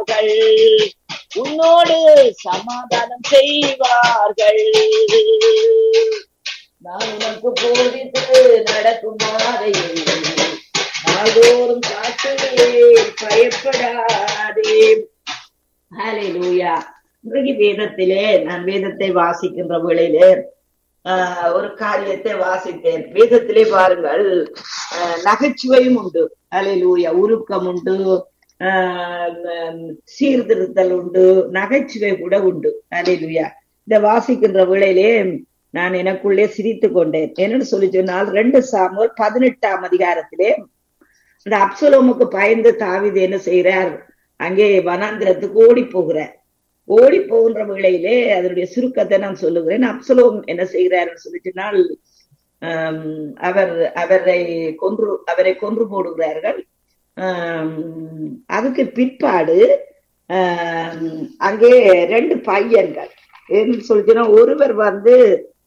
வருவார்கள் உன்னோடு சமாதானம் செய்வார்கள் நான் உனக்கு போதித்து நடக்கும் பாதையில் நாள்தோறும் காட்டுவே பயப்படாதே ஹalleluya இன்றைக்கு வேதத்திலே நான் வேதத்தை வாசிக்கின்ற வேளையிலே ஆஹ் ஒரு காரியத்தை வாசித்தேன் வேதத்திலே பாருங்கள் ஆஹ் நகைச்சுவையும் உண்டு ஹalleluya உருக்கம் உண்டு ஆஹ் சீர்திருத்தல் உண்டு நகைச்சுவை கூட உண்டு ஹalleluya இந்த வாசிக்கின்ற வேளையிலே நான் எனக்குள்ளே சிரித்து கொண்டேன் என்னன்னு சொல்லி சொன்னால் ரெண்டு சாமுவேல் பதினெட்டாம் அதிகாரத்திலே இந்த அப்சலோமுக்கு பயந்து தாவிது என்ன செய்யறார் அங்கே வனாந்திரத்துக்கு ஓடி போகிறார் ஓடி போகின்ற வேளையிலே அதனுடைய சுருக்கத்தை நான் சொல்லுகிறேன் அப்சலோம் என்ன செய்கிறார்னு சொல்லி சொன்னால் ஆஹ் அவர் அவரை கொன்று அவரை கொன்று போடுகிறார்கள் ஆஹ் அதுக்கு பிற்பாடு ஆஹ் அங்கே ரெண்டு பையன்கள் என்ன சொல்லிச்சுன்னா ஒருவர் வந்து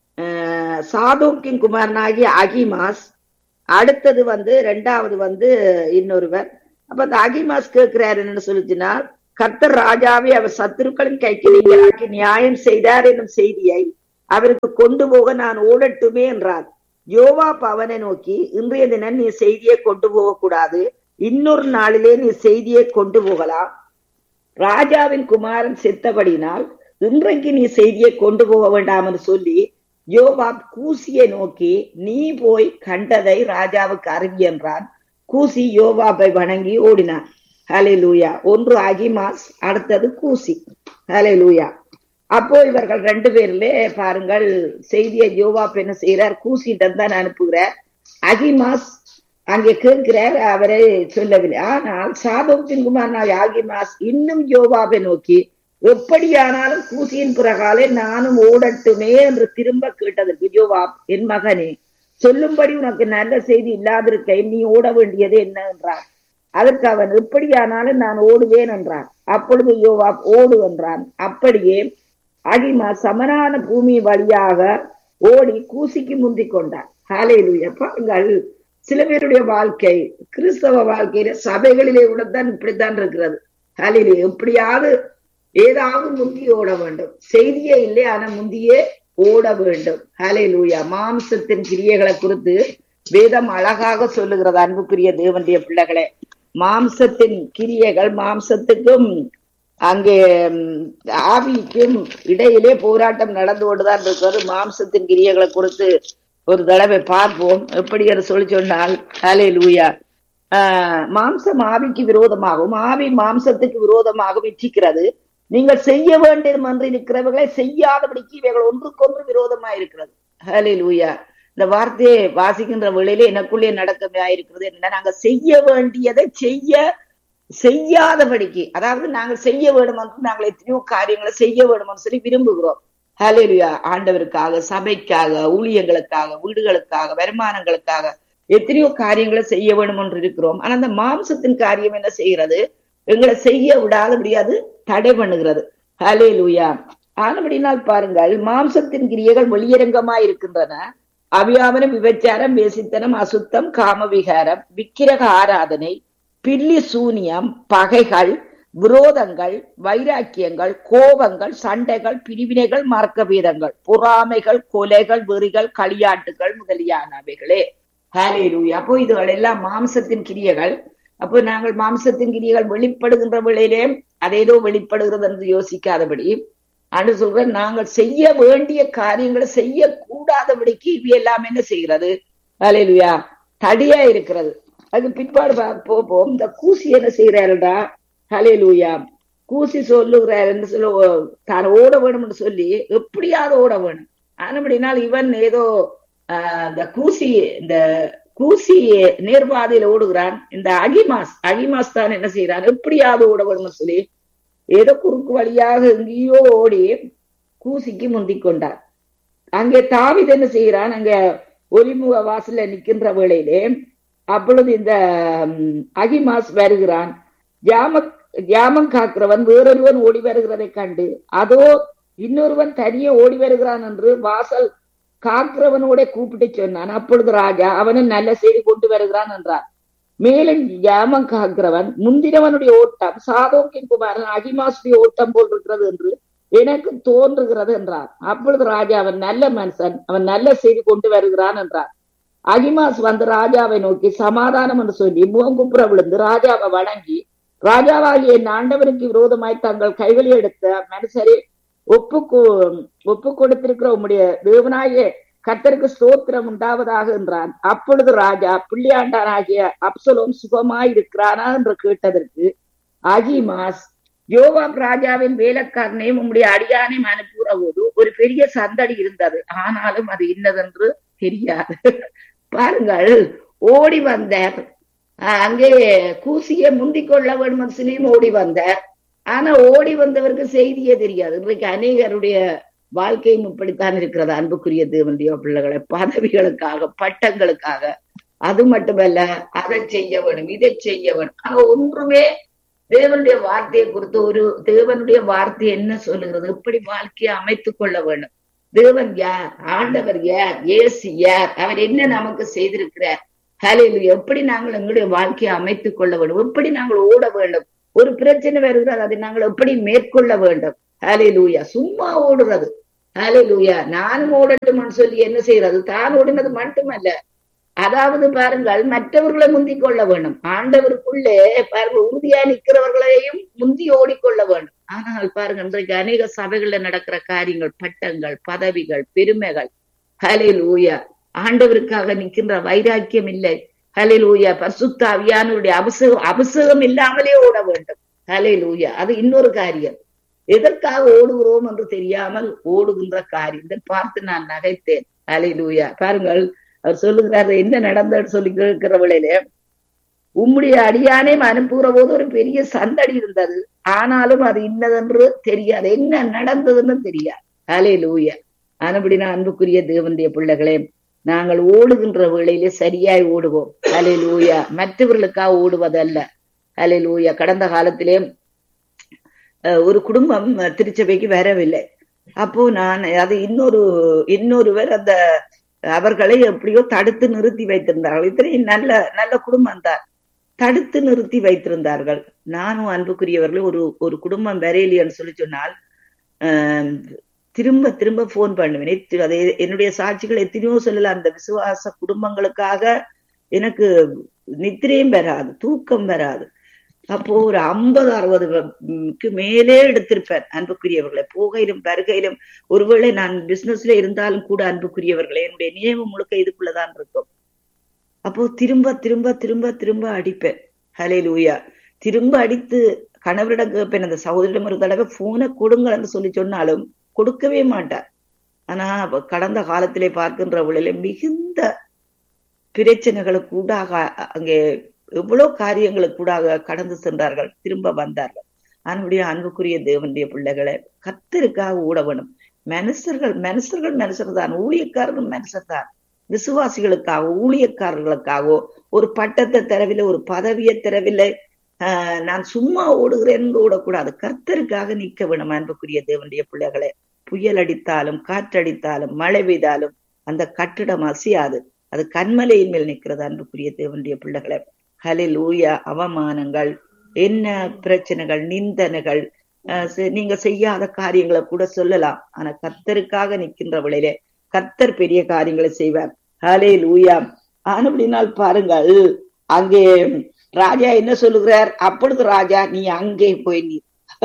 ஆஹ் சாதோக்கின் குமாரனாகிய அகிமாஸ் அடுத்தது வந்து ரெண்டாவது வந்து இன்னொருவர் அப்ப அந்த அகிமாஸ் கேட்கிறார் என்னன்னு சொல்லிச்சுன்னா கர்த்தர் ராஜாவை அவர் சத்துருக்களின் கைக்கு நீங்களாக்கி நியாயம் செய்தார் என்னும் செய்தியை அவருக்கு கொண்டு போக நான் ஓடட்டுமே என்றார் யோவாப் அவனை நோக்கி இன்றைய தினம் நீ செய்தியை கொண்டு போக கூடாது இன்னொரு நாளிலே நீ செய்தியை கொண்டு போகலாம் ராஜாவின் குமாரன் செத்தபடினால் இன்றைக்கு நீ செய்தியை கொண்டு போக வேண்டாம் என்று சொல்லி யோவாப் கூசியை நோக்கி நீ போய் கண்டதை ராஜாவுக்கு அறிவி என்றான் கூசி யோவாப்பை வணங்கி ஓடினான் ஹலே லூயா ஒன்று அகிமாஸ் அடுத்தது கூசி ஹலே லூயா அப்போ இவர்கள் ரெண்டு பேர்ல பாருங்கள் செய்தியை யோவாப் என்ன செய்யறார் கூசியிடம் தான் அனுப்புகிறார் அகிமாஸ் அங்கே கேட்கிறார் அவரை சொல்லவில்லை ஆனால் சாபத்தின் குமாரனாய் அகிமாஸ் இன்னும் யோவாவை நோக்கி எப்படியானாலும் கூசியின் பிறகாலே நானும் ஓடட்டுமே என்று திரும்ப கேட்டதற்கு யோவாப் என் மகனே சொல்லும்படி உனக்கு நல்ல செய்தி இல்லாதிருக்க நீ ஓட வேண்டியது என்ன என்றார் அதற்கு அவன் எப்படியானாலும் நான் ஓடுவேன் என்றான் அப்பொழுது யோவாப் ஓடு என்றான் அப்படியே அகிமா சமனான பூமி வழியாக ஓடி கூசிக்கு முந்தி கொண்டான் ஹாலேலுயா பாருங்கள் சில பேருடைய வாழ்க்கை கிறிஸ்தவ வாழ்க்கையில சபைகளிலே உள்ளதான் இப்படித்தான் இருக்கிறது ஹாலேலு எப்படியாவது ஏதாவது முந்தி ஓட வேண்டும் செய்தியே இல்லை ஆனா முந்தியே ஓட வேண்டும் ஹலே லூயா மாம்சத்தின் கிரியைகளை குறித்து வேதம் அழகாக சொல்லுகிறது அன்புக்குரிய தேவனுடைய பிள்ளைகளே மாம்சத்தின் கிரியைகள் மாம்சத்துக்கும் அங்கே ஆவிக்கும் இடையிலே போராட்டம் நடந்து கொண்டுதான் இருக்கிறது மாம்சத்தின் கிரியைகளை குறித்து ஒரு தடவை பார்ப்போம் எப்படி என்று சொல்லி சொன்னால் ஹலே லூயா ஆஹ் மாம்சம் ஆவிக்கு விரோதமாகவும் ஆவி மாம்சத்துக்கு விரோதமாகவும் இச்சிக்கிறது நீங்கள் செய்ய வேண்டும் என்று இருக்கிறவர்களை செய்யாதபடிக்கு இவைகள் ஒன்றுக்கொன்று விரோதமா இருக்கிறது ஹலே லூயா இந்த வார்த்தையை வாசிக்கின்ற வேளையில எனக்குள்ளே நடக்கமே இருக்கிறது என்னன்னா நாங்க செய்ய வேண்டியதை செய்ய செய்யாதபடிக்கு அதாவது நாங்கள் செய்ய வேண்டும் என்று நாங்கள் எத்தனையோ காரியங்களை செய்ய வேண்டும் சொல்லி விரும்புகிறோம் ஹலேலுயா ஆண்டவருக்காக சபைக்காக ஊழியங்களுக்காக வீடுகளுக்காக வருமானங்களுக்காக எத்தனையோ காரியங்களை செய்ய வேண்டும் என்று இருக்கிறோம் ஆனா அந்த மாம்சத்தின் காரியம் என்ன செய்கிறது எங்களை செய்ய விடாதபடி அது தடை பண்ணுகிறது ஹலே லூயா ஆனபடினால் பாருங்கள் மாம்சத்தின் கிரியைகள் வெளியரங்கமா இருக்கின்றன அவியாமனம் விபச்சாரம் வேசித்தனம் அசுத்தம் காமவிகாரம் விக்கிரக ஆராதனை பில்லி சூனியம் பகைகள் விரோதங்கள் வைராக்கியங்கள் கோபங்கள் சண்டைகள் பிரிவினைகள் மார்க்க வீதங்கள் பொறாமைகள் கொலைகள் வெறிகள் களியாட்டுகள் முதலியானவைகளே ஹாலே லூயா அப்போ இதுகள் எல்லாம் மாம்சத்தின் கிரியைகள் அப்போ நாங்கள் மாம்சத்தின் கிரியைகள் வெளிப்படுகின்ற வேளையிலே அதேதோ வெளிப்படுகிறது என்று யோசிக்காதபடி அன்று சொல்றேன் நாங்கள் செய்ய வேண்டிய காரியங்களை செய்ய கூடாதபடிக்கு இவை எல்லாம் என்ன செய்கிறது அலையிலுயா தடியா இருக்கிறது அது பிற்பாடு போப்போம் இந்த கூசி என்ன செய்யறாருடா ஹலேலூயா கூசி சொல்லுகிறார் என்று சொல்ல தான் ஓட வேணும் என்று சொல்லி எப்படியாவது ஓட வேணும் ஆனபடினால் இவன் ஏதோ ஆஹ் இந்த கூசி இந்த கூசி நேர்பாதையில ஓடுகிறான் இந்த அகிமாஸ் அகிமாஸ் தான் என்ன செய்யறான் எப்படியாவது ஓட வேணும்னு சொல்லி ஏதோ குறுக்கு வழியாக எங்கேயோ ஓடி கூசிக்கு முந்தி கொண்டார் அங்கே தாவித என்ன செய்யறான் அங்க ஒலிமுக வாசல்ல நிக்கின்ற வேளையிலே அப்பொழுது இந்த அகிமாஸ் வருகிறான் ஜாம ஜாமம் காக்கிறவன் வேறொருவன் ஓடி வருகிறதை கண்டு அதோ இன்னொருவன் தனியே ஓடி வருகிறான் என்று வாசல் காக்கிறவனோட கூப்பிட்டு சொன்னான் அப்பொழுது ராஜா அவனும் நல்ல செய்தி கொண்டு வருகிறான் என்றார் மேலும் யாமம் காக்கிறவன் முந்தினவனுடைய ஓட்டம் சாதோக்கின் குமாரன் அகிமாசுடைய ஓட்டம் போல் இருக்கிறது என்று எனக்கு தோன்றுகிறது என்றார் அப்பொழுது ராஜா அவன் நல்ல மனுஷன் அவன் நல்ல செய்தி கொண்டு வருகிறான் என்றார் அகிமாஸ் வந்து ராஜாவை நோக்கி சமாதானம் என்று சொல்லி முகங்குப்புற விழுந்து ராஜாவை வணங்கி ராஜாவாகிய என் ஆண்டவனுக்கு விரோதமாய் தங்கள் கைகளில் எடுத்த மனுஷரை ஒப்பு ஒப்பு கொடுத்திருக்கிற உம்முடைய தேவனாகிய கத்தருக்கு ஸ்தோத்திரம் உண்டாவதாக என்றான் அப்பொழுது ராஜா பிள்ளையாண்டான் ஆகிய அப்சலோம் சுகமாய் இருக்கிறானா என்று கேட்டதற்கு அகிமாஸ் யோவாப் ராஜாவின் வேலைக்காரனையும் உம்முடைய அடியானையும் அனுப்புகிற போது ஒரு பெரிய சந்தடி இருந்தது ஆனாலும் அது இன்னதென்று தெரியாது பாருங்கள் ஓடி வந்தார் அங்கே கூசிய முந்திக் கொள்ள வேண்டும் சிலியும் ஓடி வந்தார் ஆனா ஓடி வந்தவருக்கு செய்தியே தெரியாது இன்றைக்கு அநேகருடைய வாழ்க்கையும் இப்படித்தான் இருக்கிறது அன்புக்குரிய தேவனுடைய பிள்ளைகளை பதவிகளுக்காக பட்டங்களுக்காக அது மட்டுமல்ல அதை செய்ய வேணும் இதை செய்ய வேணும் ஆனா ஒன்றுமே தேவனுடைய வார்த்தையை குறித்து ஒரு தேவனுடைய வார்த்தை என்ன சொல்லுகிறது எப்படி வாழ்க்கையை அமைத்துக் கொள்ள வேண்டும் தேவன் யார் ஆண்டவர் யார் ஏசு யார் அவர் என்ன நமக்கு செய்திருக்கிறார் ஹலையில் எப்படி நாங்கள் எங்களுடைய வாழ்க்கையை அமைத்துக் கொள்ள வேண்டும் எப்படி நாங்கள் ஓட வேண்டும் ஒரு பிரச்சனை வருகிறது அதை நாங்கள் எப்படி மேற்கொள்ள வேண்டும் ஹலே லூயா சும்மா ஓடுறது ஹலே லூயா நானும் ஓடட்டும்னு சொல்லி என்ன செய்யறது தான் ஓடினது மட்டுமல்ல அதாவது பாருங்கள் மற்றவர்களை முந்திக் கொள்ள வேண்டும் ஆண்டவருக்குள்ளே பாருங்கள் உறுதியா நிற்கிறவர்களையும் முந்தி ஓடிக்கொள்ள வேண்டும் ஆனால் பாருங்க இன்றைக்கு அநேக சபைகள்ல நடக்கிற காரியங்கள் பட்டங்கள் பதவிகள் பெருமைகள் ஹலில் ஊயா ஆண்டவருக்காக நிற்கின்ற வைராக்கியம் இல்லை ஹலில் ஊயா பரிசுத்த அவியானுடைய அபிஷேகம் அபிஷேகம் இல்லாமலே ஓட வேண்டும் ஹலில் ஊயா அது இன்னொரு காரியம் எதற்காக ஓடுகிறோம் என்று தெரியாமல் ஓடுகின்ற காரியத்தை பார்த்து நான் நகைத்தேன் ஹலிலூயா பாருங்கள் அவர் சொல்லுகிறாரு என்ன நடந்தன்னு சொல்லி கேட்கிற வேளையில உம்முடைய அடியானே அனுப்புகிற போது ஒரு பெரிய சந்தடி இருந்தது ஆனாலும் அது இன்னதென்று தெரியாது என்ன நடந்ததுன்னு தெரியாது அலே லூயா ஆனபடி நான் அன்புக்குரிய தேவனுடைய பிள்ளைகளே நாங்கள் ஓடுகின்ற வேளையிலே சரியாய் ஓடுவோம் அலே லூயா மற்றவர்களுக்காக ஓடுவதல்ல அலே லூயா கடந்த காலத்திலே ஒரு குடும்பம் திருச்சபைக்கு வரவில்லை அப்போ நான் அது இன்னொரு இன்னொருவர் அந்த அவர்களை எப்படியோ தடுத்து நிறுத்தி வைத்திருந்தார்கள் இத்தனையும் நல்ல நல்ல குடும்பம் தான் தடுத்து நிறுத்தி வைத்திருந்தார்கள் நானும் அன்புக்குரியவர்கள் ஒரு ஒரு குடும்பம் வரையிலியன்னு சொல்லி சொன்னால் திரும்ப திரும்ப போன் பண்ணுவேன் அதை என்னுடைய சாட்சிகள் எத்தனையோ சொல்லல அந்த விசுவாச குடும்பங்களுக்காக எனக்கு நித்திரையும் வராது தூக்கம் வராது அப்போ ஒரு ஐம்பது அறுபதுக்கு மேலே எடுத்திருப்பேன் அன்புக்குரியவர்களை போகையிலும் வருகையிலும் ஒருவேளை நான் பிசினஸ்ல இருந்தாலும் கூட அன்புக்குரியவர்களை என்னுடைய நியமம் முழுக்க இதுக்குள்ளதான் இருக்கும் அப்போ திரும்ப திரும்ப திரும்ப திரும்ப அடிப்பேன் ஹலே லூயா திரும்ப அடித்து கணவரிடம் கேட்பேன் அந்த சகோதரிடம் ஒரு தடவை போனை கொடுங்கள்னு சொல்லி சொன்னாலும் கொடுக்கவே மாட்டார் ஆனா கடந்த காலத்திலே பார்க்கின்ற உள்ள மிகுந்த பிரச்சனைகளுக்கு ஊடாக அங்கே எவ்வளவு காரியங்களுக்கு கூட கடந்து சென்றார்கள் திரும்ப வந்தார்கள் அதனுடைய அன்புக்குரிய தேவனுடைய பிள்ளைகளை கத்தருக்காக ஓட வேணும் மனுஷர்கள் மனுஷர்கள் மனுஷர் தான் ஊழியக்காரர்கள் மனுஷர் தான் விசுவாசிகளுக்காக ஊழியக்காரர்களுக்காகவோ ஒரு பட்டத்தை தரவில்லை ஒரு பதவியை தரவில்லை ஆஹ் நான் சும்மா ஓடுகிறேன் ஓடக்கூடாது கர்த்தருக்காக நிற்க வேணும் அன்புக்குரிய தேவனுடைய பிள்ளைகளை புயல் அடித்தாலும் காற்றடித்தாலும் மழை பெய்தாலும் அந்த கட்டிடம் அசையாது அது கண்மலையின் மேல் நிற்கிறது அன்புக்குரிய தேவனுடைய பிள்ளைகளை ஹலில் ஊயா அவமானங்கள் என்ன பிரச்சனைகள் நிந்தனைகள் நீங்க செய்யாத காரியங்களை கூட சொல்லலாம் ஆனா கர்த்தருக்காக நிற்கின்ற விளையிலே கர்த்தர் பெரிய காரியங்களை செய்வார் ஹலே லூயா ஆனப்படினால் பாருங்கள் அங்கே ராஜா என்ன சொல்லுகிறார் அப்பொழுது ராஜா நீ அங்கே போய் நீ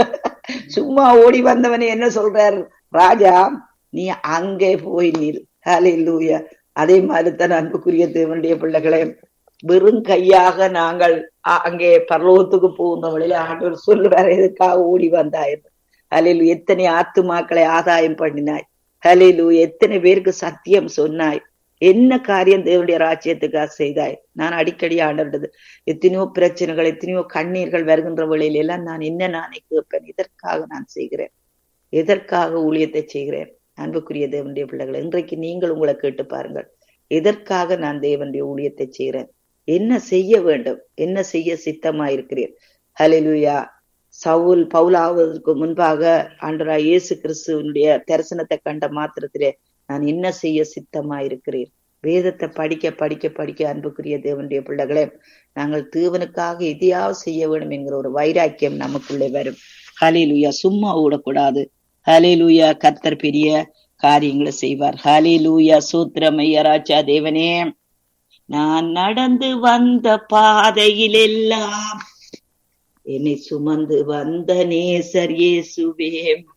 சும்மா ஓடி வந்தவனே என்ன சொல்றார் ராஜா நீ அங்கே போய் நீர் ஹலே லூயா அதே மாதிரி தான் அன்புக்குரிய தேவனுடைய பிள்ளைகளை வெறும் கையாக நாங்கள் அங்கே பரலோகத்துக்கு போகின்ற வழியில ஆண்டவர் சொல்லுவார் எதுக்காக ஓடி வந்தாயிரு ஹலிலு எத்தனை ஆத்துமாக்களை ஆதாயம் பண்ணினாய் ஹலிலு எத்தனை பேருக்கு சத்தியம் சொன்னாய் என்ன காரியம் தேவனுடைய ராஜ்யத்துக்காக செய்தாய் நான் அடிக்கடி ஆண்டது எத்தனையோ பிரச்சனைகள் எத்தனையோ கண்ணீர்கள் வருகின்ற வழியில எல்லாம் நான் என்ன நானே கேட்பேன் இதற்காக நான் செய்கிறேன் எதற்காக ஊழியத்தை செய்கிறேன் அன்புக்குரிய தேவனுடைய பிள்ளைகள் இன்றைக்கு நீங்கள் உங்களை கேட்டு பாருங்கள் எதற்காக நான் தேவனுடைய ஊழியத்தை செய்கிறேன் என்ன செய்ய வேண்டும் என்ன செய்ய சித்தமா இருக்கிறேன் ஹலிலுயா சவுல் பவுலாவதற்கு முன்பாக ஆண்டரா இயேசு கிறிஸ்துவனுடைய தரிசனத்தை கண்ட மாத்திரத்திலே நான் என்ன செய்ய சித்தமா இருக்கிறேன் வேதத்தை படிக்க படிக்க படிக்க அன்புக்குரிய தேவனுடைய பிள்ளைகளே நாங்கள் தேவனுக்காக எதையாவது செய்ய வேண்டும் என்கிற ஒரு வைராக்கியம் நமக்குள்ளே வரும் ஹலேலுயா சும்மா ஓடக்கூடாது ஹலேலுயா கர்த்தர் பெரிய காரியங்களை செய்வார் ஹலேலுயா சூத்திரமையராஜா தேவனே நான் நடந்து வந்த பாதையில் எல்லாம் என்னை சுமந்து வந்த நேசர் இயேசுவே